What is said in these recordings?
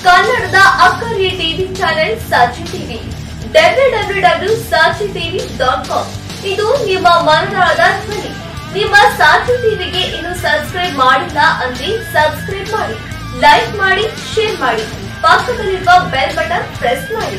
ಕನ್ನಡದ ಅಕ್ಕರೆ TV channel Sakshi TV W W W Sakshi TV dot com ಇದು ನಿಮ್ಮ ಮನದಾಳದ ಧ್ವನಿ ನಿಮ್ಮ ಸಾಕ್ಷಿ ಟಿವಿಗೆ ಇನ್ನು ಸಬ್ಸ್ಕ್ರೈಬ್ ಮಾಡಿಲ್ಲ ಅಂದ್ರೆ ಸಬ್ಸ್ಕ್ರೈಬ್ ಮಾಡಿ ಲೈಕ್ ಮಾಡಿ ಶೇರ್ ಮಾಡಿ ಪಕ್ಕದಲ್ಲಿರುವ ಬೆಲ್ ಬಟನ್ ಪ್ರೆಸ್ ಮಾಡಿ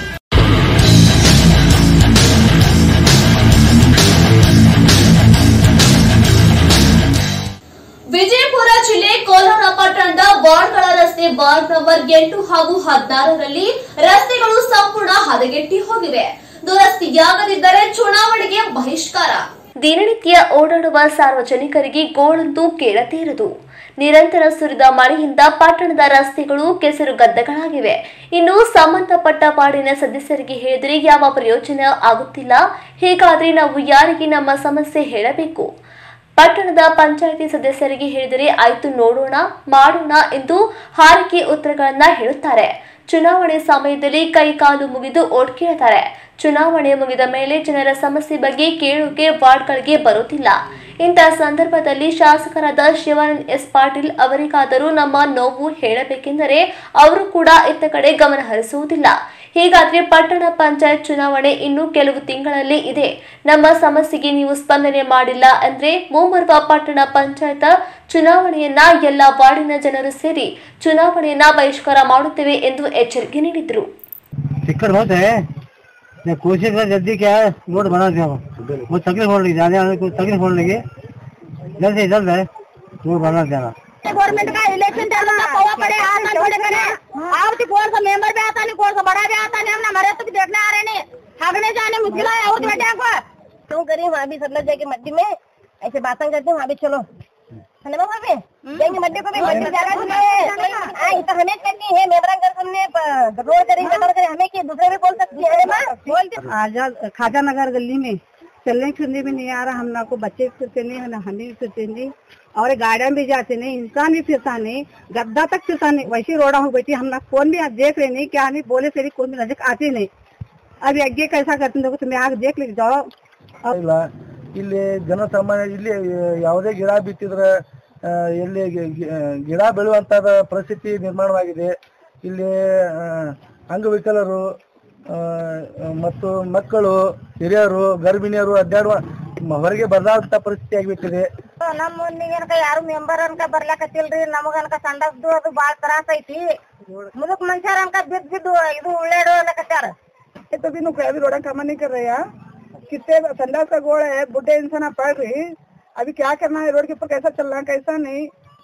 ವಿಜಯಪುರ ಜಿಲ್ಲೆ ಕೋಲಾರ ಪಟ್ಟಣದ ವಾರ್ಡ್ಗಳ ರಸ್ತೆ ವಾರ್ಡ್ ನಂಬರ್ ಎಂಟು ಹಾಗೂ ಹದಿನಾರರಲ್ಲಿ ರಸ್ತೆಗಳು ಸಂಪೂರ್ಣ ಹದಗೆಟ್ಟಿ ಹೋಗಿವೆ ದುರಸ್ತಿಯಾಗದಿದ್ದರೆ ಚುನಾವಣೆಗೆ ಬಹಿಷ್ಕಾರ ದಿನನಿತ್ಯ ಓಡಾಡುವ ಸಾರ್ವಜನಿಕರಿಗೆ ಗೋಳಂತೂ ಕೇಳದೇ ಇರದು ನಿರಂತರ ಸುರಿದ ಮಳೆಯಿಂದ ಪಟ್ಟಣದ ರಸ್ತೆಗಳು ಕೆಸರು ಗದ್ದೆಗಳಾಗಿವೆ ಇನ್ನು ಸಂಬಂಧಪಟ್ಟ ವಾರ್ಡಿನ ಸದಸ್ಯರಿಗೆ ಹೇಳಿದರೆ ಯಾವ ಪ್ರಯೋಜನ ಆಗುತ್ತಿಲ್ಲ ಹೀಗಾದ್ರೆ ನಾವು ಯಾರಿಗೆ ನಮ್ಮ ಸಮಸ್ಯೆ ಹೇಳಬೇಕು ಪಟ್ಟಣದ ಪಂಚಾಯಿತಿ ಸದಸ್ಯರಿಗೆ ಹೇಳಿದರೆ ಆಯ್ತು ನೋಡೋಣ ಮಾಡೋಣ ಎಂದು ಹಾರಿಕೆ ಉತ್ತರಗಳನ್ನ ಹೇಳುತ್ತಾರೆ ಚುನಾವಣೆ ಸಮಯದಲ್ಲಿ ಕೈ ಕಾಲು ಮುಗಿದು ಓಟ್ ಕೇಳ್ತಾರೆ ಚುನಾವಣೆ ಮುಗಿದ ಮೇಲೆ ಜನರ ಸಮಸ್ಯೆ ಬಗ್ಗೆ ಕೇಳೋಕೆ ವಾರ್ಡ್ಗಳಿಗೆ ಬರುತ್ತಿಲ್ಲ ಇಂತಹ ಸಂದರ್ಭದಲ್ಲಿ ಶಾಸಕರಾದ ಶಿವಾನಂದ್ ಎಸ್ ಪಾಟೀಲ್ ಅವರಿಗಾದರೂ ನಮ್ಮ ನೋವು ಹೇಳಬೇಕೆಂದರೆ ಅವರು ಕೂಡ ಇತ್ತ ಕಡೆ ಗಮನ ಹರಿಸುವುದಿಲ್ಲ ಹೀಗಾದ್ರೆ ಪಟ್ಟಣ ಪಂಚಾಯತ್ ಚುನಾವಣೆ ಇನ್ನು ಕೆಲವು ತಿಂಗಳಲ್ಲಿ ಇದೆ ನಮ್ಮ ಸಮಸ್ಯೆಗೆ ನೀವು ಸ್ಪಂದನೆ ಮಾಡಿಲ್ಲ ಅಂದ್ರೆ ಮುಂಬರುವ ಪಟ್ಟಣ ಪಂಚಾಯತ್ ಚುನಾವಣೆಯನ್ನ ಎಲ್ಲ ವಾರ್ಡಿನ ಜನರು ಸೇರಿ ಚುನಾವಣೆಯನ್ನ ಬಹಿಷ್ಕಾರ ಮಾಡುತ್ತೇವೆ ಎಂದು ಎಚ್ಚರಿಕೆ ನೀಡಿದರು टिकट बहुत है मैं कोशिश कर जल्दी क्या है रोड बना दिया वो तकलीफ होने लगी जाने आने को तकलीफ होने लगी जल्द से जल्द है रोड बना देना गवर्नमेंट का इलेक्शन चल रहा पवा पड़े आता थोड़े करे आप तो कौन सा मेंबर भी आता नहीं कौन सा बड़ा भी आता नहीं हमने हमारे तो देखने आ रहे नहीं हगने जाने मुश्किल है और बेटे को क्यों करिए वहाँ भी सब लोग जाके मड्डी में ऐसे बातें करते हैं वहाँ भी चलो है ना वहाँ पे जाएंगे मड्डी को भी मड्डी जाना चाहिए हाँ, ये तो हमें करनी है मेमरान कर हमने प- रोड करेंगे गटर करें हमें की दूसरे भी बोल सकती है माँ बोलते आजाद खाजा नगर गली में चलने फिरने भी नहीं आ रहा हम ना को बच्चे फिरते नहीं है ना हम भी फिरते नहीं और गाड़ियां भी जाते नहीं इंसान भी फिरता नहीं गद्दा तक फिरता नहीं वैसी रोड़ा हो बैठी हम ना कौन भी आज देख रहे नहीं क्या नहीं बोले से भी कौन भी नजक आती नहीं अब यज्ञ कैसा करते हैं देखो तुम्हें आगे देख ले जाओ ಇಲ್ಲ ಇಲ್ಲಿ ಜನಸಾಮಾನ್ಯ ಇಲ್ಲಿ ಯಾವುದೇ ಗಿಡ ಬಿತ್ತಿದ್ರೆ ಆ, ಎಲ್ಲಿ ಗಿ- ಗಿ- ಗಿಡ ಬೆಳೆಯುವಂತದ ಪರಿಸ್ಥಿತಿ ನಿರ್ಮಾಣವಾಗಿದೆ ಇಲ್ಲಿ ಆ, ಅಂಗವಿಕಲರು ಆ, ಮತ್ತು ಮಕ್ಕಳು ಹಿರಿಯರು ಗರ್ಭಿಣಿಯರು ಅಡ್ಡಾಡುವ ಮ- ಹೊರಗೆ ಬರಲಾರಂತ ಪರಿಸ್ಥಿತಿ ಆಗಿಬಿಟ್ಟಿದೆ ನಮ್ಮ ಮುಂದಿಗೆ ಅನ್ಕ ಯಾರು ಮೆಂಬರ್ ಅನ್ಕ ಬರ್ಲಾಕತ್ತಿಲ್ರಿ ನಮಗ ಅನ್ಕ ಸಂಡಸ್ದು ಅದು ಬಾಳ ತ್ರಾಸ ಐತಿ ಮುದುಕ್ ಮನುಷ್ಯರ ಅನ್ಕ ಬಿದ್ ಬಿದ್ದು ಇದು ಉಳ್ಳಾಡು ಅನ್ನಕತ್ತಾರ ये तो भी नुक अभी रोड़ा काम नहीं कर रहे यार कितने संडास का गोड़ है बुढ़े इंसान आप पढ़ रही अभी क्या करना है रोड के ऊपर कैसा चलना है कैसा नहीं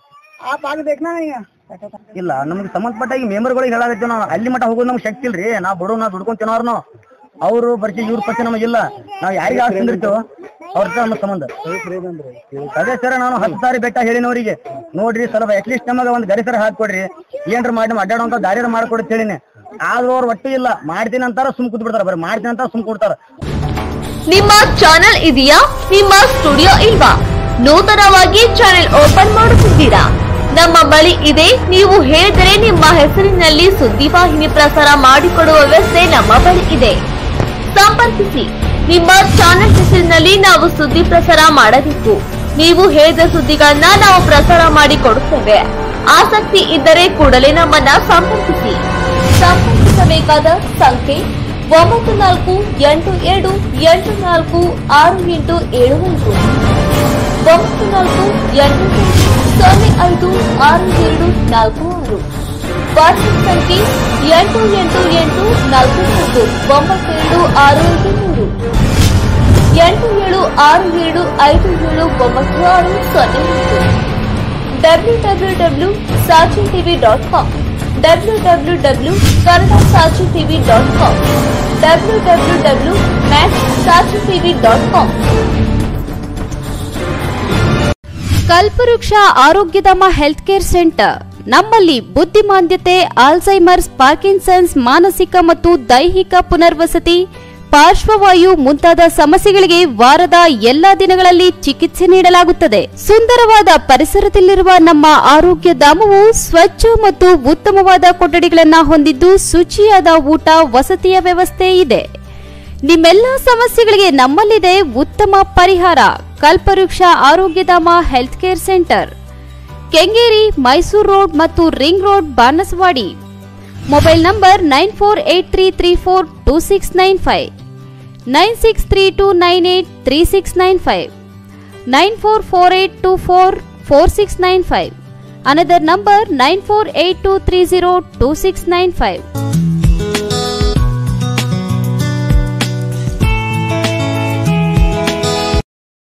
आप आगे देखना नहीं है ಇಲ್ಲ ನಮ್ಗೆ ಸಂಬಂಧಪಟ್ಟ ಈ ಮೆಂಬರ್ಗಳಿಗೆ ಹೇಳಾಕತ್ತೀವಿ ನಾವು ಅಲ್ಲಿ ಮಟ್ಟ ಹೋಗೋದು ನಮ್ಗೆ ಶಕ್ತಿ ಇಲ್ರಿ ನಾವು ಬಡವ್ ನಾವು ದುಡ್ಕೊಂಡ್ ತಿನ್ನೋರ್ನು ಅವರು ಪರಿಚಯ ಇವ್ರ ಪರಿಚಯ ನಮಗಿಲ್ಲ ನಾವು ಯಾರಿಗೆ ಆಸ್ತಿ ತಿಂದಿರ್ತೀವೋ ಅವ್ರ ಜೊತೆ ನಮ್ಮ ಸಂಬಂಧ ಅದೇ ಸರ್ ನಾನು ಹತ್ತು ಸಾರಿ ಬೆಟ್ಟ ಹೇಳಿನವರಿಗೆ ನೋಡ್ರಿ ಸ್ವಲ್ಪ ಅಟ್ಲೀಸ್ಟ್ ನಮಗ ಒಂದ್ ಗರಿ ಸರ ಹಾಕೊಡ್ರಿ ಏನ್ರ ಮಾಡಿ ಅಡ್ಡಾಡುವಂತ ದಾರಿ ಮಾಡ್ಕೊಡಿ ಅಂತ ಹೇಳಿನಿ ಆದ್ರೂ ಅವ್ರು ಒಟ್ಟು ಇಲ್ಲ ಮಾಡ್ತೀನಿ ಅಂತಾರ ಸುಮ್ ಕೂತ್ ಬಿಡ್ತಾರ ಬರೀ ಮಾಡ್ತೀನಿ ಅಂತ ಸುಮ್ ಕೊಡ್ತಾರ ನಿಮ್ಮ ಚಾನೆಲ್ ಇದೆಯಾ ನಿಮ್ಮ ಸ್ಟುಡಿಯೋ ಇಲ್ವಾ ನೂತನವಾಗಿ ಚಾನೆಲ್ ಓಪನ್ ಮಾಡುತ್ತಿದ್ದೀರಾ ನಮ್ಮ ಬಳಿ ಇದೆ ನೀವು ಹೇಳಿದರೆ ನಿಮ್ಮ ಹೆಸರಿನಲ್ಲಿ ಸುದ್ದಿವಾಹಿನಿ ಪ್ರಸಾರ ಮಾಡಿಕೊಡುವ ವ್ಯವಸ್ಥೆ ನಮ್ಮ ಬಳಿ ಇದೆ ಸಂಪರ್ಕಿಸಿ ನಿಮ್ಮ ಚಾನೆಲ್ ಹೆಸರಿನಲ್ಲಿ ನಾವು ಸುದ್ದಿ ಪ್ರಸಾರ ಮಾಡಬೇಕು ನೀವು ಹೇಳಿದ ಸುದ್ದಿಗಳನ್ನ ನಾವು ಪ್ರಸಾರ ಮಾಡಿ ಕೊಡುತ್ತೇವೆ ಆಸಕ್ತಿ ಇದ್ದರೆ ಕೂಡಲೇ ನಮ್ಮನ್ನ ಸಂಪರ್ಕಿಸಿ ಸಂಪರ್ಕಿಸಬೇಕಾದ ಸಂಖ್ಯೆ ಒಂಬತ್ತು ನಾಲ್ಕು ಎಂಟು ಎರಡು ಎಂಟು ನಾಲ್ಕು ಆರು ಎಂಟು ಏಳು ಐದು ಒಂಬತ್ತು ನಾಲ್ಕು ಎಂಟು ಎಂಟು ಸೊನ್ನೆ ಐದು ಆರು ಎರಡು ನಾಲ್ಕು ಆರು ವಾಟ್ಸ್ಆಪ್ ಸಂಖ್ಯೆ ಎಂಟು ಎಂಟು ಎಂಟು ನಾಲ್ಕು ನಾಲ್ಕು ಒಂಬತ್ತು ಎರಡು ಆರು ಐದು ಮೂರು ಎಂಟು ಏಳು ಆರು ಏಳು ಐದು ಏಳು ಒಂಬತ್ತು ಆರು ಸೊನ್ನೆ ಎಂಟು W W W Sachi TV dot com W W W Kannada Sachi TV dot com W W W match Sachi TV dot com Kalpavriksha Arogyadhama health care centre ನಮ್ಮಲ್ಲಿ ಬುದ್ಧಿಮಾಂದ್ಯತೆ ಆಲ್ಝೈಮರ್ಸ್ ಪಾರ್ಕಿನ್ಸನ್ಸ್ ಮಾನಸಿಕ ಮತ್ತು ದೈಹಿಕ ಪುನರ್ವಸತಿ ಪಾರ್ಶ್ವವಾಯು ಮುಂತಾದ ಸಮಸ್ಯೆಗಳಿಗೆ ವಾರದ ಎಲ್ಲಾ ದಿನಗಳಲ್ಲಿ ಚಿಕಿತ್ಸೆ ನೀಡಲಾಗುತ್ತದೆ ಸುಂದರವಾದ ಪರಿಸರದಲ್ಲಿರುವ ನಮ್ಮ ಆರೋಗ್ಯ ಧಾಮವು ಸ್ವಚ್ಛ ಮತ್ತು ಉತ್ತಮವಾದ ಕೊಠಡಿಗಳನ್ನು ಹೊಂದಿದ್ದು ಶುಚಿಯಾದ ಊಟ ವಸತಿಯ ವ್ಯವಸ್ಥೆ ಇದೆ ನಿಮ್ಮೆಲ್ಲ ಸಮಸ್ಯೆಗಳಿಗೆ ನಮ್ಮಲ್ಲಿದೆ ಉತ್ತಮ ಪರಿಹಾರ Kalpavriksha Arogyadhama health care centre Kengeri Mysuru road ಮತ್ತು ring road Banaswadi mobile number nine four eight three three four two six nine five nine six three two nine eight three six nine five nine four four eight two four four six nine five another number nine four eight two three zero two six nine five